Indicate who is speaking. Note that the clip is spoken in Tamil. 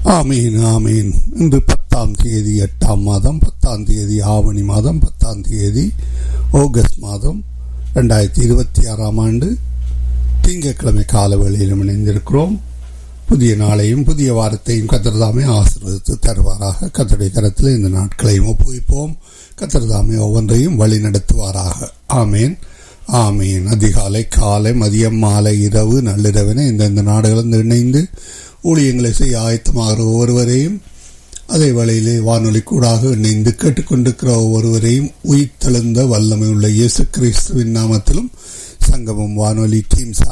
Speaker 1: ஆமீன் ஆமீன் இன்று பத்தாம் தேதி எட்டாம் மாதம் பத்தாம் தேதி ஆவணி மாதம் பத்தாம் தேதி ஆகஸ்ட் மாதம் ரெண்டாயிரத்தி இருபத்தி ஆறாம் ஆண்டு திங்கட்கிழமை கால வேளையிலும் இணைந்திருக்கிறோம் புதிய நாளையும் புதிய வாரத்தையும் கத்திரதாமே ஆசீர்வதித்து தருவாராக கத்தருடைய கரத்தில் இந்த நாட்களையும் ஒப்புவிப்போம் கத்திரதாமே ஒவ்வொன்றையும் வழி நடத்துவாராக ஆமேன் ஆமீன் அதிகாலை காலை மதியம் மாலை இரவு நள்ளிரவென இந்தந்த நாடுகளும் இணைந்து ஊழியங்களை செய்ய ஆயத்தமாகிற ஒவ்வொருவரையும் அதே வேளையிலே வானொலி கூடாக இணைந்து கேட்டுக்கொண்டிருக்கிற ஒவ்வொருவரையும் உயிர்த்தெழுந்த வல்லமை உள்ள இயேசு கிறிஸ்துவின் நாமத்திலும் சங்கமம் வானொலி டீம்